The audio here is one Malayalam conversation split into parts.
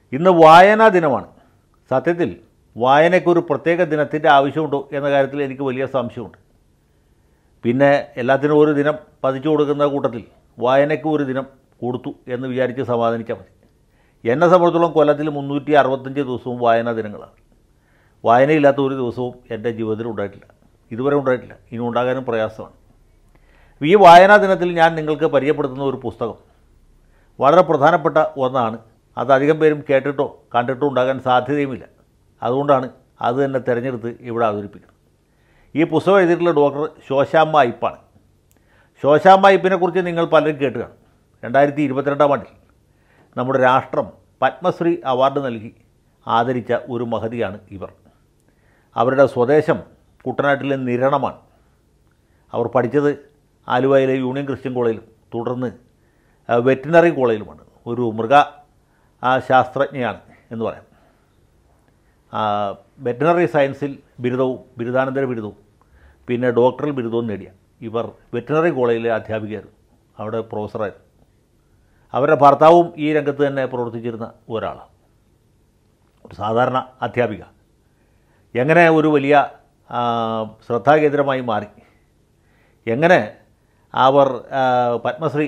ഇന്ന് വായനാ ദിനമാണ് സത്യത്തിൽ വായനയ്ക്കൊരു പ്രത്യേക ദിനത്തിൻ്റെ ആവശ്യമുണ്ടോ എന്ന കാര്യത്തിൽ എനിക്ക് വലിയ സംശയമുണ്ട് പിന്നെ എല്ലാത്തിനും ഒരു ദിനം പതിച്ചു കൊടുക്കുന്ന കൂട്ടത്തിൽ വായനയ്ക്ക് ഒരു ദിനം കൊടുത്തു എന്ന് വിചാരിച്ച് സമാധാനിച്ചാൽ മതി എന്നെ സംബന്ധിച്ചോളം കൊല്ലത്തിൽ മുന്നൂറ്റി അറുപത്തഞ്ച് ദിവസവും വായനാ ദിനങ്ങളാണ് വായനയില്ലാത്ത ഒരു ദിവസവും എൻ്റെ ജീവിതത്തിൽ ഉണ്ടായിട്ടില്ല ഇതുവരെ ഉണ്ടായിട്ടില്ല ഇനി ഉണ്ടാകാനും പ്രയാസമാണ് ഈ വായനാ ദിനത്തിൽ ഞാൻ നിങ്ങൾക്ക് പരിചയപ്പെടുത്തുന്ന ഒരു പുസ്തകം വളരെ പ്രധാനപ്പെട്ട ഒന്നാണ് അത് അധികം പേരും കേട്ടിട്ടോ കണ്ടിട്ടോ ഉണ്ടാകാൻ സാധ്യതയുമില്ല അതുകൊണ്ടാണ് അത് തന്നെ തിരഞ്ഞെടുത്ത് ഇവിടെ അവതരിപ്പിക്കുന്നത് ഈ പുസ്തകം എഴുതിയിട്ടുള്ള ഡോക്ടർ ശോശാമ്മ അയ്പ്പാണ് ശോശാമ്മ അയ്പ്പിനെ കുറിച്ച് നിങ്ങൾ പലരും കേട്ട് കാണും രണ്ടായിരത്തി ഇരുപത്തിരണ്ടാം ആണ്ടിൽ നമ്മുടെ രാഷ്ട്രം പത്മശ്രീ അവാർഡ് നൽകി ആദരിച്ച ഒരു മഹതിയാണ് ഇവർ അവരുടെ സ്വദേശം കുട്ടനാട്ടിലെ നിരണമാണ് അവർ പഠിച്ചത് ആലുവയിലെ യൂണിയൻ ക്രിസ്ത്യൻ കോളേജിലും തുടർന്ന് ആ, വെറ്റിനറി കോളേജിലുമാണ് ഒരു മൃഗ ആ, ശാസ്ത്രജ്ഞയാണ് എന്ന് പറയാം ആ, വെറ്റിനറി സയൻസിൽ ബിരുദവും ബിരുദാനന്തര ബിരുദവും പിന്നെ ഡോക്ടറൽ ബിരുദവും നേടിയ ഇവർ വെറ്റിനറി കോളേജിലെ അധ്യാപികയായിരുന്നു അവിടെ പ്രൊഫസറായിരുന്നു അവരുടെ ഭർത്താവും ഈ രംഗത്ത് തന്നെ പ്രവർത്തിച്ചിരുന്ന ഒരാളാണ് ഒരു സാധാരണ അധ്യാപിക എങ്ങനെ ഒരു വലിയ ആ, ശ്രദ്ധാകേന്ദ്രമായി മാറി എങ്ങനെ അവർ ആ, പത്മശ്രീ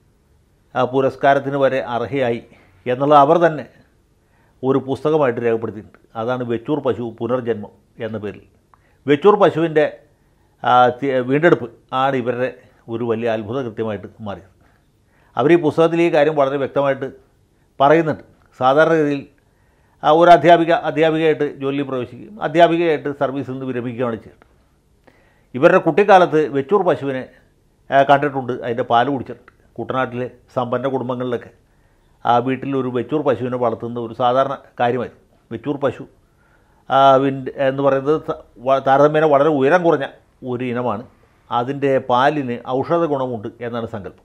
ആ, പുരസ്കാരത്തിന് വരെ അർഹയായി എന്നുള്ളത് അവർ തന്നെ ഒരു പുസ്തകമായിട്ട് രേഖപ്പെടുത്തിയിട്ടുണ്ട് അതാണ് വെച്ചൂർ പശു പുനർജന്മം എന്ന പേരിൽ വെച്ചൂർ പശുവിൻ്റെ ആ, തി- വീണ്ടെടുപ്പ് ആണ് ഇവരുടെ ഒരു വലിയ അത്ഭുത കൃത്യമായിട്ട് മാറിയത് അവർ ഈ പുസ്തകത്തിൽ ഈ കാര്യം വളരെ വ്യക്തമായിട്ട് പറയുന്നുണ്ട് സാധാരണഗതിയിൽ ആ, ഒരു അധ്യാപിക അധ്യാപികയായിട്ട് ജോലിയിൽ പ്രവേശിക്കുകയും അധ്യാപികയായിട്ട് സർവീസിൽ നിന്ന് വിരമിക്കുകയാണ് ചെയ്തത് ഇവരുടെ കുട്ടിക്കാലത്ത് വെച്ചൂർ പശുവിനെ ആ, കണ്ടിട്ടുണ്ട് അതിൻ്റെ പാല് കുടിച്ചിട്ടുണ്ട് കുട്ടനാട്ടിലെ സമ്പന്ന കുടുംബങ്ങളിലൊക്കെ ആ വീട്ടിൽ ഒരു വെച്ചൂർ പശുവിനെ വളർത്തുന്ന ഒരു സാധാരണ കാര്യമായിരുന്നു വെച്ചൂർ പശു ആ, വിൻ്റെ എന്ന് പറയുന്നത് ത- വ- താരതമ്യേന വളരെ ഉയരം കുറഞ്ഞ ഒരു ഇനമാണ് അതിൻ്റെ പാലിന് ഔഷധ ഗുണമുണ്ട് എന്നാണ് സങ്കല്പം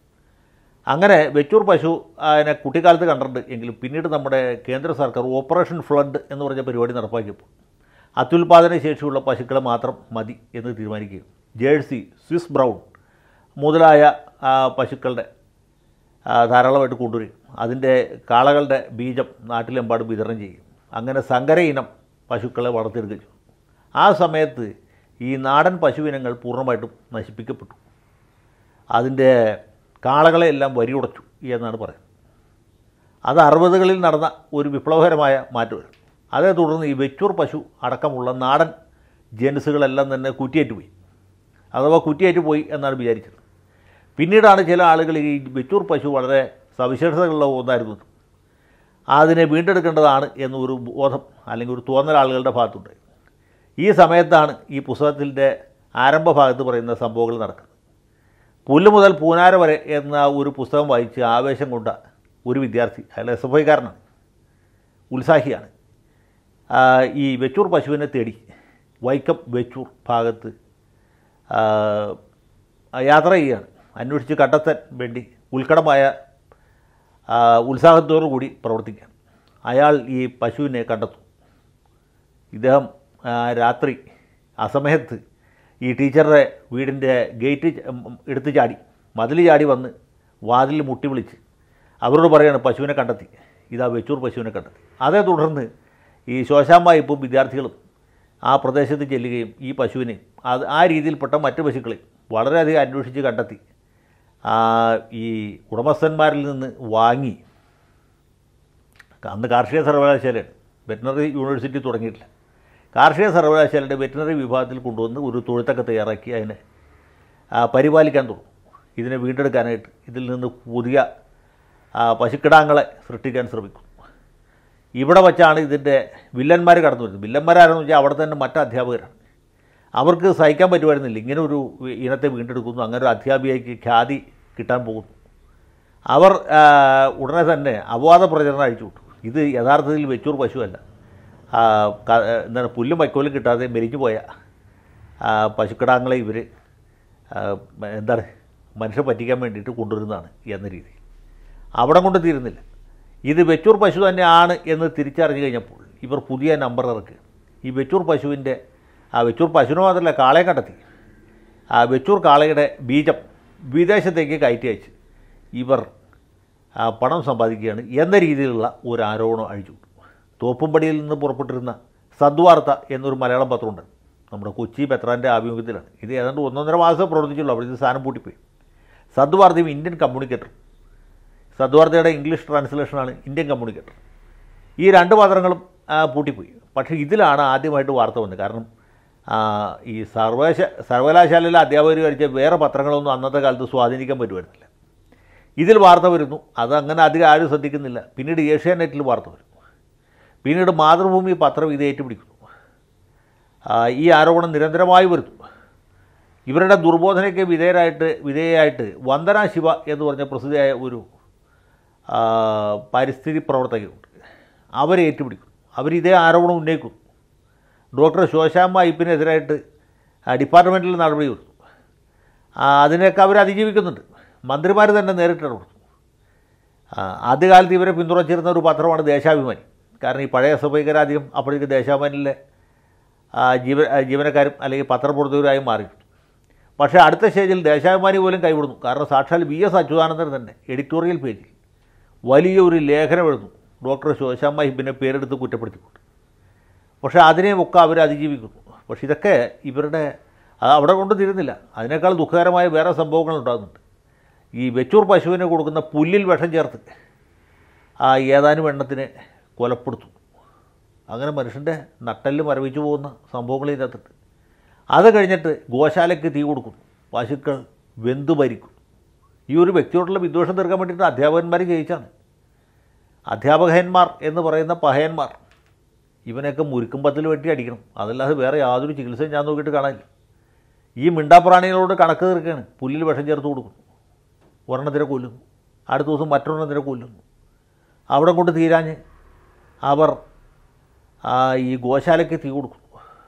അങ്ങനെ വെച്ചൂർ പശു അതിനെ കുട്ടിക്കാലത്ത് കണ്ടിട്ടുണ്ട് എങ്കിലും പിന്നീട് നമ്മുടെ കേന്ദ്ര സർക്കാർ ഓപ്പറേഷൻ ഫ്ലഡ് എന്ന് പറഞ്ഞ പരിപാടി നടപ്പാക്കിയപ്പോൾ അത്യുൽപാദന ശേഷിയുള്ള പശുക്കളെ മാത്രം മതി എന്ന് തീരുമാനിക്കുകയും ജേഴ്സി സ്വിസ് ബ്രൗൺ മുതലായ ആ, പശുക്കളുടെ ആ, ധാരാളമായിട്ട് കൊണ്ടുവരികയും അതിൻ്റെ കാളകളുടെ ബീജം നാട്ടിലെമ്പാടും വിതരണം ചെയ്യും അങ്ങനെ സങ്കര ഇനം പശുക്കളെ വളർത്തിയെടുക്കുകയും ചെയ്തു ആ സമയത്ത് ഈ നാടൻ പശുവിനങ്ങൾ പൂർണ്ണമായിട്ടും നശിപ്പിക്കപ്പെട്ടു അതിൻ്റെ കാളകളെ എല്ലാം വരിയുടച്ചു എന്നാണ് പറയുന്നത് അത് അറുപതുകളിൽ നടന്ന ഒരു വിപ്ലവകരമായ മാറ്റമായിരുന്നു അതേ തുടർന്ന് ഈ വെച്ചൂർ പശു അടക്കമുള്ള നാടൻ ജനുസുകളെല്ലാം തന്നെ കുറ്റിയേറ്റുപോയി അഥവാ കുറ്റിയേറ്റ് പോയി എന്നാണ് വിചാരിച്ചത് പിന്നീടാണ് ചില ആളുകൾ ഈ വെച്ചൂർ പശു വളരെ സവിശേഷതകളുള്ള ഒന്നായിരുന്നു അതിനെ വീണ്ടെടുക്കേണ്ടതാണ് എന്നൊരു ബോധം അല്ലെങ്കിൽ ഒരു തോന്നൽ ആളുകളുടെ ഭാഗത്തുണ്ട് ഈ സമയത്താണ് ഈ പുസ്തകത്തിൻ്റെ ആരംഭ ഭാഗത്ത് പറയുന്ന സംഭവങ്ങൾ നടക്കുന്നത് പുല്ല് മുതൽ പൂനാര വരെ എന്ന ഒരു പുസ്തകം വായിച്ച് ആവേശം കൊണ്ട ഒരു വിദ്യാർത്ഥി അയാൾ എസ് എഫ് ഐക്കാരനാണ് ഉത്സാഹിയാണ് ആ, ഈ വെച്ചൂർ പശുവിനെ തേടി വൈക്കം വെച്ചൂർ ഭാഗത്ത് ആ, യാത്ര ചെയ്യുകയാണ് അന്വേഷിച്ച് കണ്ടെത്താൻ വേണ്ടി ഉത്കടമായ ആ, ഉത്സാഹത്തോടു കൂടി പ്രവർത്തിക്കുകയാണ് അയാൾ ഈ പശുവിനെ കണ്ടെത്തും ഇദ്ദേഹം ആ, രാത്രി ആ സമയത്ത് ഈ ടീച്ചറുടെ വീടിൻ്റെ ഗേറ്റ് ച- ഉം, എടുത്ത് ചാടി മതിൽ ചാടി വന്ന് വാതിൽ മുട്ടി വിളിച്ച് അവരോട് പറയാണ് പശുവിനെ കണ്ടെത്തി ഇതാ വെച്ചൂർ പശുവിനെ കണ്ടെത്തി അതേ തുടർന്ന് ഈ ശോശാമ്മ ഇപ്പം വിദ്യാർത്ഥികളും ആ പ്രദേശത്ത് ചെല്ലുകയും ഈ പശുവിനെ അത് ആ രീതിയിൽപ്പെട്ട മറ്റ് പശുക്കളെ വളരെയധികം അന്വേഷിച്ച് കണ്ടെത്തി ആ, ഈ ഉടമസ്ഥന്മാരിൽ നിന്ന് വാങ്ങി അന്ന് കാർഷിക സർവകലാശാലയാണ് വെറ്റിനറി യൂണിവേഴ്സിറ്റി തുടങ്ങിയിട്ടില്ല കാർഷിക സർവകലാശാലയുടെ വെറ്റിനറി വിഭാഗത്തിൽ കൊണ്ടുവന്ന് ഒരു തൊഴുത്തൊക്കെ തയ്യാറാക്കി അതിനെ ആ, പരിപാലിക്കാൻ തുടങ്ങും ഇതിനെ വീണ്ടെടുക്കാനായിട്ട് ഇതിൽ നിന്ന് പുതിയ ആ, പശുക്കിടാങ്ങളെ സൃഷ്ടിക്കാൻ ശ്രമിക്കും ഇവിടെ വച്ചാണ് ഇതിൻ്റെ വില്ലന്മാർ കടന്നു വരുന്നത് വില്ലന്മാരാരെന്ന് വെച്ചാൽ അവിടെ തന്നെ മറ്റ് അധ്യാപകരാണ് അവർക്ക് സഹിക്കാൻ പറ്റുമായിരുന്നില്ല ഇങ്ങനെ ഒരു ഇനത്തെ വീണ്ടെടുക്കുന്നു അങ്ങനെ ഒരു അധ്യാപികയ്ക്ക് ഖ്യാതി കിട്ടാൻ പോകുന്നു അവർ ആ, ഉടനെ തന്നെ അപവാദ പ്രചരണം അഴിച്ചു വിട്ടു ഇത് യഥാർത്ഥത്തിൽ വെച്ചൂർ പശുവല്ല ആ, ക- എന്താണ് പുല്ലും വൈക്കോലും കിട്ടാതെ മരിച്ചു പോയ ആ, പശുക്കിടാങ്ങളെ ഇവർ എന്താണ് മനുഷ്യ പറ്റിക്കാൻ വേണ്ടിയിട്ട് കൊണ്ടുവരുന്നതാണ് എന്ന രീതി അവിടെ കൊണ്ട് തീരുന്നില്ല ഇത് വെച്ചൂർ പശു തന്നെയാണ് എന്ന് തിരിച്ചറിഞ്ഞു കഴിഞ്ഞപ്പോൾ ഇവർ പുതിയ നമ്പർ ഇറക്കുക ഈ വെച്ചൂർ പശുവിൻ്റെ ആ വെച്ചൂർ പശുവിന് മാത്രമല്ല കാളയെ കണ്ടെത്തി ആ വെച്ചൂർ കാളയുടെ ബീജം വിദേശത്തേക്ക് കയറ്റി അയച്ച് ഇവർ ആ, പണം സമ്പാദിക്കുകയാണ് എന്ന രീതിയിലുള്ള ഒരു ആരോപണം അഴിച്ചു വിട്ടു തോപ്പുംപടിയിൽ നിന്ന് പുറപ്പെട്ടിരുന്ന സദ്വാർത്ത എന്നൊരു മലയാളം പത്രമുണ്ട് നമ്മുടെ കൊച്ചി പെത്രാൻ്റെ ആഭിമുഖ്യത്തിലാണ് ഇത് ഏതാണ്ട് ഒന്നൊന്നര മാസം പ്രവർത്തിച്ചുള്ളൂ അവിടെ ഇത് സാധനം പൂട്ടിപ്പോയി സദ്വാർത്തയും ഇന്ത്യൻ കമ്മ്യൂണിക്കേറ്റർ സദ്വാർത്തയുടെ ഇംഗ്ലീഷ് ട്രാൻസ്ലേഷനാണ് ഇന്ത്യൻ കമ്മ്യൂണിക്കേറ്റർ ഈ രണ്ട് പത്രങ്ങളും ആ, പൂട്ടിപ്പോയി പക്ഷേ ഇതിലാണ് ആദ്യമായിട്ട് വാർത്ത വന്നത് കാരണം ആ, ഈ സർവകലാശ സർവകലാശാലയിലെ അധ്യാപകർ കഴിച്ച വേറെ പത്രങ്ങളൊന്നും അന്നത്തെ കാലത്ത് സ്വാധീനിക്കാൻ പറ്റുമായിരുന്നില്ല ഇതിൽ വാർത്ത വരുന്നു അത് അങ്ങനെ അധികം ആരും ശ്രദ്ധിക്കുന്നില്ല പിന്നീട് ഏഷ്യാനെറ്റിൽ വാർത്ത വരുന്നു പിന്നീട് മാതൃഭൂമി പത്രം ഇത് ഏറ്റുപിടിക്കുന്നു ആ, ഈ ആരോപണം നിരന്തരമായി വരുന്നു ഇവരുടെ ദുർബോധനയ്ക്ക് വിധേയരായിട്ട് വിധേയമായിട്ട് വന്ദന ശിവ എന്ന് പറഞ്ഞ പ്രസിദ്ധിയായ ഒരു ആ, പരിസ്ഥിതി പ്രവർത്തകരുണ്ട് അവരെ ഏറ്റുപിടിക്കുന്നു അവരിതേ ആരോപണം ഉന്നയിക്കുന്നു ഡോക്ടർ ശോശാമ്മ ഐപ്പിനെതിരായിട്ട് ആ, ഡിപ്പാർട്ട്മെൻറ്റിൽ നടപടി എടുത്തു ആ, അതിനൊക്കെ അവർ അതിജീവിക്കുന്നുണ്ട് മന്ത്രിമാർ തന്നെ നേരിട്ട് ഇടപെടുന്നു ആ, ആദ്യകാലത്ത് ഇവരെ പിന്തുണച്ചിരുന്ന ഒരു പത്രമാണ് ദേശാഭിമാനി കാരണം ഈ പഴയ സഭയ്ക്കരാധികം അപ്പോഴേക്ക് ദേശാഭിമാനിലെ ആ, ജീവ ആ, ജീവനക്കാരും അല്ലെങ്കിൽ പത്രപ്രവർത്തകരായും മാറിയിരുന്നു പക്ഷേ അടുത്ത സ്റ്റേജിൽ ദേശാഭിമാനി പോലും കൈവിടുന്നു കാരണം സാക്ഷാൽ വി എസ് അച്യുതാനന്ദൻ തന്നെ എഡിറ്റോറിയൽ പേജിൽ വലിയൊരു ലേഖനം എഴുതുന്നു ഡോക്ടർ ശോശാമ്മ ഹിബിനെ പേരെടുത്ത് കുറ്റപ്പെടുത്തിക്കൊണ്ട് പക്ഷേ അതിനെയൊക്കെ അവർ അതിജീവിക്കുന്നു പക്ഷേ ഇതൊക്കെ ഇവരുടെ അത് അവിടെ കൊണ്ട് തീരുന്നില്ല അതിനേക്കാൾ ദുഃഖകരമായ വേറെ സംഭവങ്ങൾ ഉണ്ടാകുന്നുണ്ട് ഈ വെച്ചൂർ പശുവിന് കൊടുക്കുന്ന പുല്ലിൽ വിഷം ചേർത്ത് ആ ഏതാനും എണ്ണത്തിനെ കൊലപ്പെടുത്തും അങ്ങനെ മനുഷ്യൻ്റെ നട്ടല് മരവിച്ചു പോകുന്ന സംഭവങ്ങൾ ഇതിനകത്തുണ്ട് അത് കഴിഞ്ഞിട്ട് ഗോശാലയ്ക്ക് തീ കൊടുക്കുന്നു പശുക്കൾ വെന്തു ഭരിക്കും ഈ ഒരു വ്യക്തിയോടുള്ള വിദ്വേഷം തീർക്കാൻ വേണ്ടിയിട്ട് അധ്യാപകന്മാർ ജയിച്ചാണ് അധ്യാപകന്മാർ എന്ന് പറയുന്ന പഹയന്മാർ ഇവനൊക്കെ മുരുക്കുമ്പത്തിൽ വെട്ടി അടിക്കണം അതല്ലാതെ വേറെ യാതൊരു ചികിത്സയും ഞാൻ നോക്കിയിട്ട് കാണാനില്ല ഈ മിണ്ടാപ്രാണികളോട് കണക്ക് തീർക്കുകയാണ് പുല്ലിൽ വിഷം ചേർത്ത് കൊടുക്കുന്നു ഒരെണ്ണത്തിനെ കൊല്ലുന്നു അടുത്ത ദിവസം മറ്റൊരെണ്ണത്തിനെ കൊല്ലുന്നു അവിടെ കൊണ്ട് തീരാഞ്ഞ് അവർ ആ, ഈ ഗോശാലയ്ക്ക് തീ കൊടുക്കുന്നു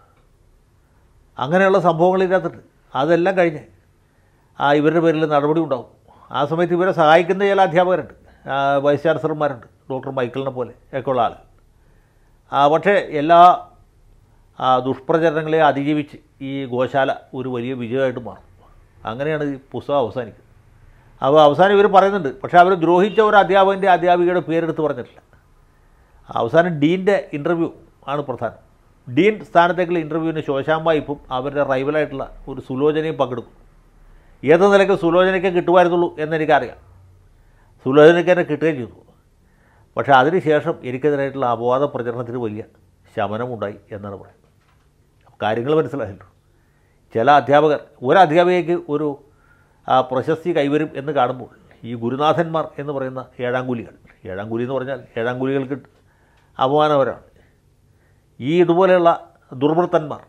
അങ്ങനെയുള്ള സംഭവങ്ങൾ ഇതിനകത്തുണ്ട് അതെല്ലാം കഴിഞ്ഞ് ആ ഇവരുടെ പേരിൽ നടപടി ഉണ്ടാവും ആ സമയത്ത് ഇവരെ സഹായിക്കുന്ന ചില അധ്യാപകരുണ്ട് ആ, വൈസ് ചാൻസലർമാരുണ്ട് ഡോക്ടർ മൈക്കിളിനെ പോലെ ഒക്കെ ഉള്ള ആൾ ആ, പക്ഷേ എല്ലാ ആ, ദുഷ്പ്രചരണങ്ങളെ അതിജീവിച്ച് ഈ ഗോശാല ഒരു വലിയ വിജയമായിട്ട് മാറും അങ്ങനെയാണ് ഈ പുസ്തകം അവസാനിക്കുന്നത് അപ്പോൾ അവസാനം ഇവർ പറയുന്നുണ്ട് പക്ഷേ അവർ ദ്രോഹിച്ച ഒരു അധ്യാപകൻ്റെ അധ്യാപികയുടെ പേരെടുത്ത് പറഞ്ഞിട്ടില്ല അവസാനം ഡീൻ്റെ ഇൻ്റർവ്യൂ ആണ് പ്രധാനം ഡീൻ സ്ഥാനത്തേക്കുള്ള ഇൻ്റർവ്യൂവിന് ശോശാമ്മ ഇപ്പം അവരുടെ റൈവലായിട്ടുള്ള ഒരു സുലോചനയും പങ്കെടുക്കും ഏത് നിലയ്ക്ക് സുലോചനയ്ക്ക് കിട്ടുമായിരുന്നുള്ളൂ എന്നെനിക്കറിയാം സുലോചനയ്ക്ക് തന്നെ കിട്ടുകയും ചെയ്തു പക്ഷേ അതിനുശേഷം എനിക്കെതിരായിട്ടുള്ള അപവാദ പ്രചരണത്തിന് വലിയ ശമനമുണ്ടായി എന്നാണ് പറയുന്നത് കാര്യങ്ങൾ മനസ്സിലായല്ലോ ചില അധ്യാപകർ ഒരു അധ്യാപികയ്ക്ക് ഒരു ആ, പ്രശസ്തി കൈവരും എന്ന് കാണുമ്പോൾ ഈ ഗുരുനാഥന്മാർ എന്ന് പറയുന്ന ഏഴാംകൂലികൾ ഏഴാംകൂലി എന്ന് പറഞ്ഞാൽ ഏഴാംകൂലികൾക്ക് അപമാനപരമാണ് ഈ ഇതുപോലെയുള്ള ദുർവൃത്തന്മാർ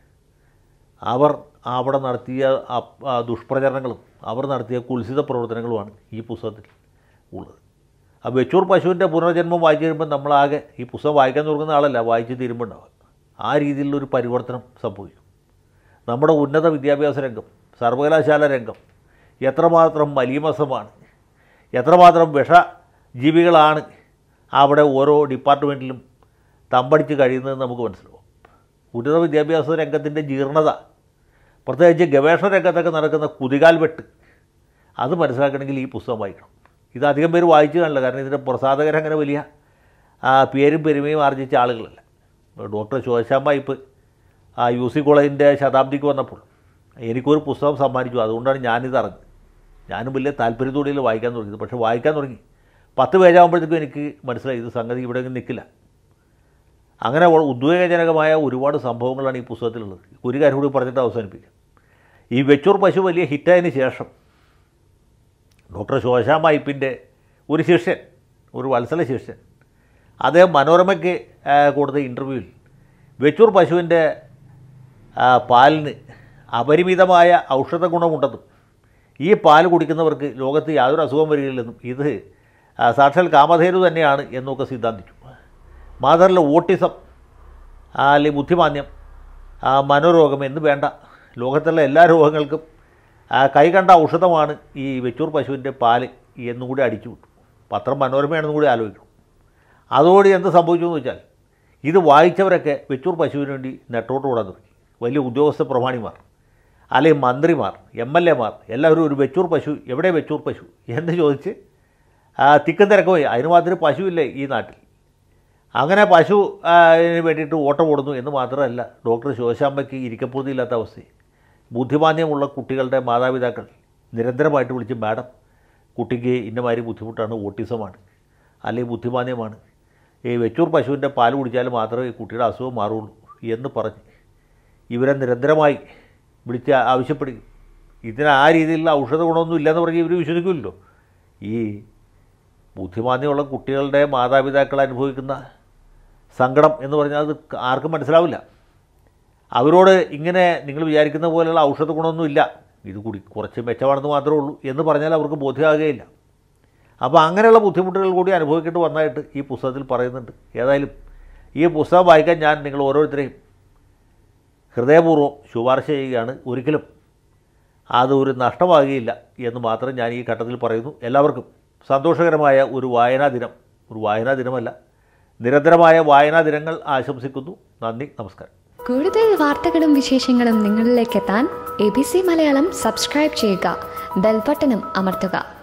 അവർ അവിടെ നടത്തിയ അ- ആ ദുഷ്പ്രചരണങ്ങളും അവർ നടത്തിയ കുൽസിത പ്രവർത്തനങ്ങളുമാണ് ഈ പുസ്തകത്തിൽ ഉള്ളത് ആ വെച്ചൂർ പശുവിൻ്റെ പുനർജന്മം വായിച്ചു കഴിയുമ്പോൾ നമ്മളാകെ ഈ പുസ്തകം വായിക്കാൻ തുടങ്ങുന്ന ആളല്ല വായിച്ച് തീരുമ്പോൾ ഉണ്ടാവുക ആ രീതിയിലുള്ളൊരു പരിവർത്തനം സംഭവിക്കും നമ്മുടെ ഉന്നത വിദ്യാഭ്യാസ രംഗം സർവകലാശാല രംഗം എത്രമാത്രം മലീമസമാണ് എത്രമാത്രം വിഷജീവികളാണ് അവിടെ ഓരോ ഡിപ്പാർട്ട്മെൻറ്റിലും തമ്പടിച്ച് കഴിയുന്നതെന്ന് നമുക്ക് മനസ്സിലാവും ഉന്നത വിദ്യാഭ്യാസ രംഗത്തിൻ്റെ ജീർണത പ്രത്യേകിച്ച് ഗവേഷണ രംഗത്തൊക്കെ നടക്കുന്ന കുതികാൽ വെട്ട് അത് മനസ്സിലാക്കണമെങ്കിൽ ഈ പുസ്തകം വായിക്കണം ഇത് അധികം പേര് വായിച്ചു കാണില്ല കാരണം ഇതിൻ്റെ പ്രസാധകർ അങ്ങനെ വലിയ ആ, പേരും പെരുമയും ആർജിച്ച ആളുകളല്ല ഡോക്ടർ ശോശാമ്മ ഇപ്പ് ആ യു സി കോളേജിൻ്റെ ശതാബ്ദിക്ക് വന്നപ്പോൾ എനിക്കൊരു പുസ്തകം സമ്മാനിച്ചു അതുകൊണ്ടാണ് ഞാനിത് അറിഞ്ഞത് ഞാനും വലിയ താല്പര്യത്തോടെ വായിക്കാൻ തുടങ്ങിയത് പക്ഷേ വായിക്കാൻ തുടങ്ങി പത്ത് പേജാകുമ്പോഴത്തേക്കും എനിക്ക് മനസ്സിലായി ഇത് സംഗതി ഇവിടെ എങ്ങും നിൽക്കില്ല അങ്ങനെ ഉ- ഉദ്വേഗജനകമായ ഒരുപാട് സംഭവങ്ങളാണ് ഈ പുസ്തകത്തിലുള്ളത് ഒരു കാര്യം കൂടി പറഞ്ഞിട്ട് അവസാനിപ്പിക്കാം ഈ വെച്ചൂർ പശു വലിയ ഹിറ്റായതിന് ശേഷം ഡോക്ടർ ശോശാമ ഐപ്പിൻ്റെ ഒരു ശിഷ്യൻ ഒരു വത്സല ശിഷ്യൻ അദ്ദേഹം മനോരമയ്ക്ക് ആ, കൊടുത്ത ഇൻ്റർവ്യൂവിൽ വെച്ചൂർ പശുവിൻ്റെ ആ, പാലിന് അപരിമിതമായ ഔഷധ ഗുണമുണ്ടെന്നും ഈ പാൽ കുടിക്കുന്നവർക്ക് ലോകത്ത് യാതൊരു അസുഖം വരികയില്ലെന്നും ഇത് ആ, സാക്ഷാൽ കാമധേനു തന്നെയാണ് എന്നൊക്കെ സിദ്ധാന്തിച്ചു മാത്രമല്ല ഓട്ടിസം ആ, അല്ലെങ്കിൽ ബുദ്ധിമാന്യം ആ, മനോരോഗം എന്ന് വേണ്ട ലോകത്തുള്ള എല്ലാ രോഗങ്ങൾക്കും ആ, കൈകണ്ട ഔഷധമാണ് ഈ വെച്ചൂർ പശുവിൻ്റെ പാല് എന്നും കൂടി അടിച്ചു വിട്ടു പത്രം മനോരമയാണെന്നും കൂടി ആലോചിക്കണം അതോടെ എന്ത് സംഭവിച്ചു എന്ന് വെച്ചാൽ ഇത് വായിച്ചവരൊക്കെ വെച്ചൂർ പശുവിന് വേണ്ടി നെട്ടോട്ട് ഓടാൻ തുടങ്ങി വലിയ ഉദ്യോഗസ്ഥ പ്രമാണിമാർ അല്ലെങ്കിൽ മന്ത്രിമാർ എം എൽ എമാർ എല്ലാവരും ഒരു വെച്ചൂർ പശു എവിടെ വെച്ചൂർ പശു എന്ന് ചോദിച്ച് ആ, തിക്കും തിരക്കുമായി അതിന് മാത്രമേ പശുവില്ലേ ഈ നാട്ടിൽ അങ്ങനെ പശു ആ, ഇതിന് വേണ്ടിയിട്ട് ഓട്ടം ഓടുന്നു എന്ന് മാത്രമല്ല ഡോക്ടർ ശോശാമ്മയ്ക്ക് ഇരിക്കപ്പൂതിയില്ലാത്ത അവസ്ഥ ബുദ്ധിമാന്യമുള്ള കുട്ടികളുടെ മാതാപിതാക്കൾ നിരന്തരമായിട്ട് വിളിച്ച് മാഡം കുട്ടിക്ക് ഇന്നമാതിരി ബുദ്ധിമുട്ടാണ് ഓട്ടിസമാണ് അല്ലെങ്കിൽ ബുദ്ധിമാന്യമാണ് ഈ വെച്ചൂർ പശുവിൻ്റെ പാൽ കുടിച്ചാൽ മാത്രമേ ഈ കുട്ടിയുടെ അസുഖം മാറുള്ളൂ എന്ന് പറഞ്ഞ് ഇവരെ നിരന്തരമായി വിളിച്ച് ആവശ്യപ്പെടുകയും ഇതിന് ആ രീതിയിലുള്ള ഔഷധ ഗുണമൊന്നും ഇല്ലെന്ന് പറഞ്ഞ് ഇവർ വിശ്വസിക്കില്ലല്ലോ ഈ ബുദ്ധിമാന്യമുള്ള കുട്ടികളുടെ മാതാപിതാക്കൾ അനുഭവിക്കുന്ന സങ്കടം എന്ന് പറഞ്ഞാൽ അത് ആർക്കും മനസ്സിലാവില്ല അവരോട് ഇങ്ങനെ നിങ്ങൾ വിചാരിക്കുന്ന പോലെയുള്ള ഔഷധ ഗുണമൊന്നും ഇല്ല ഇത് കൂടി കുറച്ച് മെച്ചമാണെന്ന് മാത്രമേ ഉള്ളൂ എന്ന് പറഞ്ഞാൽ അവർക്ക് ബോധ്യമാകുകയില്ല അപ്പോൾ അങ്ങനെയുള്ള ബുദ്ധിമുട്ടുകൾ കൂടി അനുഭവിക്കേണ്ടി വന്നതായിട്ട് ഈ പുസ്തകത്തിൽ പറയുന്നുണ്ട് ഏതായാലും ഈ പുസ്തകം വായിക്കാൻ ഞാൻ നിങ്ങൾ ഓരോരുത്തരെയും ഹൃദയപൂർവ്വം ശുപാർശ ചെയ്യുകയാണ് ഒരിക്കലും അത് ഒരു നഷ്ടമാകുകയില്ല എന്ന് മാത്രം ഞാൻ ഈ ഘട്ടത്തിൽ പറയുന്നു എല്ലാവർക്കും സന്തോഷകരമായ ഒരു വായനാ ദിനം ഒരു വായനാ ദിനമല്ല നിരന്തരമായ വായനാ ദിനങ്ങൾ ആശംസിക്കുന്നു നന്ദി നമസ്കാരം കൂടുതൽ വാർത്തകളും വിശേഷങ്ങളും നിങ്ങളിലേക്ക് എത്താൻ A B C Malayalam subscribe ചെയ്യുക ബെൽബട്ടനും അമർത്തുക